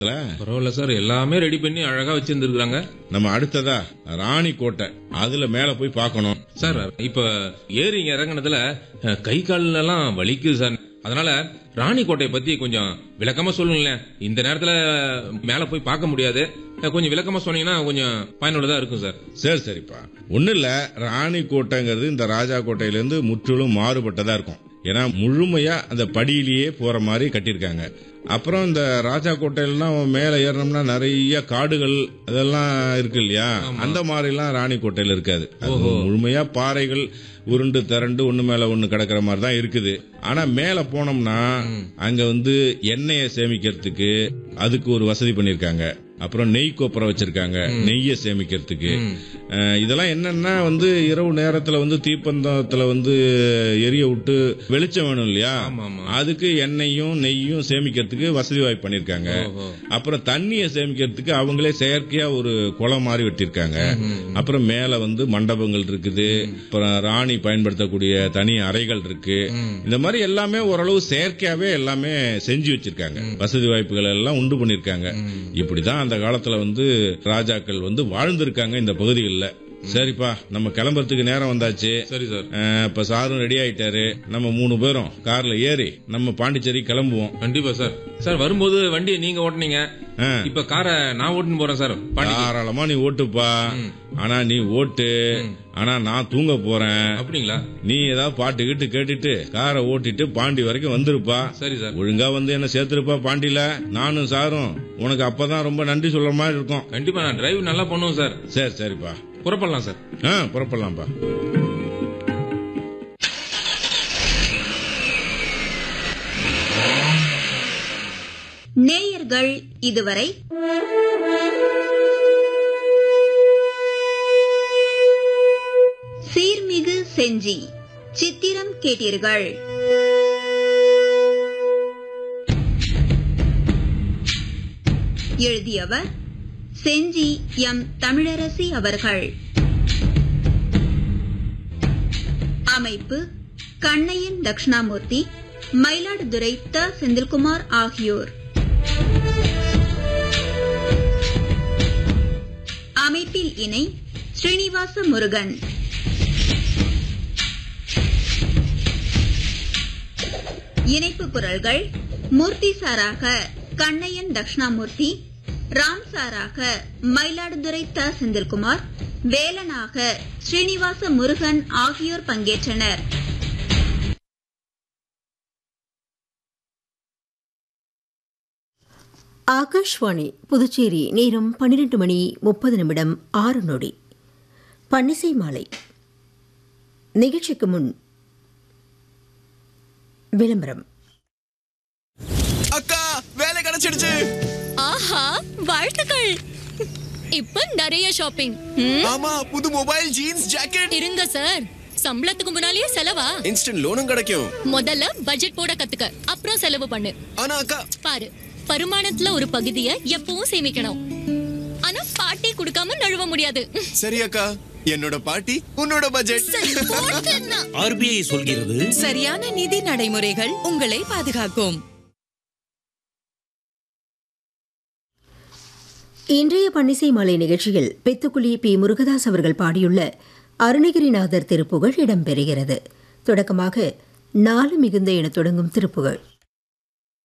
பரவாயில்ல சார் எல்லாமே ரெடி பண்ணி அழகா வச்சிருந்துருக்காங்க நம்ம அடுத்ததா ராணி கோட்டை அதுல மேல போய் பார்க்கணும் சார் இப்ப ஏறி இறங்குனதுல அஹ், கை கால்ல எல்லாம் வலிக்குது சார் அதனால ராணிக்கோட்டையை பத்தி கொஞ்சம் விளக்கமா சொல்லுங்களேன் இந்த நேரத்துல மேல போய் பார்க்க முடியாது அஹ், கொஞ்சம் விளக்கமா சொன்னீங்கன்னா கொஞ்சம் பயனுள்ளதா இருக்கும் சார் சரி சரிப்பா ஒன்றும் இல்லை ராணி கோட்டைங்கிறது இந்த ராஜா கோட்டையிலேருந்து முற்றிலும் மாறுபட்டதாக இருக்கும் ஏன்னா முழுமையா அந்த படியிலேயே போற மாதிரி கட்டியிருக்காங்க அப்புறம் இந்த ராஜா கோட்டையிலாம் மேலே ஏறணும்னா நிறைய காடுகள் அதெல்லாம் இருக்கு இல்லையா அந்த மாதிரிலாம் ராணி கோட்டையில் இருக்காது அது முழுமையா பாறைகள் உருண்டு திரண்டு ஒண்ணு மேல ஒண்ணு கிடக்கிற மாதிரி தான் இருக்குது ஆனா மேல போனோம்னா அங்க வந்து எண்ணெயை சேமிக்கிறதுக்கு அதுக்கு ஒரு வசதி பண்ணிருக்காங்க அப்புறம் நெய் கோப்பரை வச்சிருக்காங்க நெய்யை சேமிக்கிறதுக்கு அஹ், இதெல்லாம் என்னன்னா வந்து இரவு நேரத்துல வந்து தீப்பந்தத்துல வந்து எரிய விட்டு வெளிச்சம் வேணும் இல்லையா ஆமா, ஆமா. அதுக்கு எண்ணெயும் நெய்யும் சேமிக்கிறதுக்கு வசதி வாய்ப்பு பண்ணிருக்காங்க ஓஹோ. அப்புறம் தண்ணியை சேமிக்கிறதுக்கு அவங்களே செயற்கையா ஒரு குளம் மாதிரி வெட்டிருக்காங்க அப்புறம் மேல வந்து மண்டபங்கள் இருக்குது அப்புறம் ராணி பயன்படுத்தக்கூடிய தனி அறைகள் இருக்கு இந்த மாதிரி எல்லாமே ஓரளவு செயற்கையாவே எல்லாமே செஞ்சு வச்சிருக்காங்க வசதி வாய்ப்புகள் எல்லாம் உண்டு பண்ணிருக்காங்க இப்படிதான் அந்த காலத்துல வந்து ராஜாக்கள் வந்து வாழ்ந்திருக்காங்க இந்த பகுதிகளில் சரிப்பா நம்ம கிளம்புறதுக்கு நேரம் வந்தாச்சு சரி சார் அஹ், இப்ப சாரும் ரெடி ஆயிட்டாரு நம்ம மூணு பேரும் கார்ல ஏறி நம்ம பாண்டிச்சேரி கிளம்புவோம் கண்டிப்பா சார் சார் வரும்போது வண்டியை நீங்க ஓட்டுனீங்க ஆ. இப்ப காரை நான் ஓட்டுன்னு போறேன் சார் பாண்டிக்கு தாராளமா நீ ஓட்டுப்பா ஆனா நீ ஓட்டு ஆனா நான் தூங்க போறேன் அப்படிங்களா நீ ஏதாவது பாட்டு கிட்டு கேட்டுட்டு காரை ஓட்டிட்டு பாண்டி வரைக்கும் வந்துருப்பா சரி சார் ஒழுங்கா வந்து என்ன சேர்த்துருப்பா பாண்டியில நானும் சாரும் உனக்கு அப்பதான் ரொம்ப நன்றி சொல்ற மாதிரி இருக்கும் கண்டிப்பா நான் டிரைவ் நல்லா பண்ணுவேன் சார் சரி சரிப்பா புறப்படலாம் சார் ஆ புறப்படலாம்ப்பா நேயர்கள் இதுவரை சீர்மிகு செஞ்சி சித்திரம் கேட்டீர்கள் எழுதியவர் செஞ்சி எம் தமிழரசி அவர்கள் அமைப்பு கண்ணையன் தட்சிணாமூர்த்தி மயிலாடுதுறை த செந்தில்குமார் ஆகியோர் அமைப்பில் இணை ஸ்ரீனிவாச முருகன் இணைப்பு குரல்கள் மூர்த்தி சாராக கண்ணையன் தட்சிணாமூர்த்தி ராம் சாராக மயிலாடுதுறை த செந்தில்குமார் வேலனாக ஸ்ரீனிவாச முருகன் ஆகியோர் பங்கேற்றனர் ஆகாஷ்வாணி புதுச்சேரி நேரம் பன்னிரண்டு மணி முப்பது நிமிடம் ஆறு நொடி பன்னிசை மாலை நிகழ்ச்சிக்கு முன் விளம்பரம் அக்கா வேலை கிடைச்சிடுச்சு ஆஹா வாழ்த்துக்கள் இப்ப நிறைய ஷாப்பிங் ம், ஆமா புது மொபைல் ஜீன்ஸ் ஜாக்கெட் இருங்க சார் சம்பளத்துக்கு முன்னாலேயே செலவா இன்ஸ்டன்ட் லோனும் கிடைக்கும் முதல்ல பட்ஜெட் போட கத்துக்க அப்புறம் செலவு பண்ணு ஆனா அக்கா பாரு வருமானத்துல ஒரு பகுதியை எப்பவும் சேமிக்கணும் ஆனா பாட்டி கொடுக்காம நழுவ முடியாது சரி அக்கா என்னோட பாட்டி உன்னோட பட்ஜெட் சரி, போட்டுன்னா. ஆர்பிஐ சொல்கிறது சரியான நிதி நடைமுறைகள் உங்களை பாதுகாக்கும் இன்றைய பன்னிசை மாலை நிகழ்ச்சியில் பெத்துக்குழி பி முருகதாஸ் அவர்கள் பாடியுள்ள அருணகிரிநாதர் திருப்புகழ் இடம்பெறுகிறது தொடக்கமாக நாலு மிகுந்த என தொடங்கும் திருப்புகழ்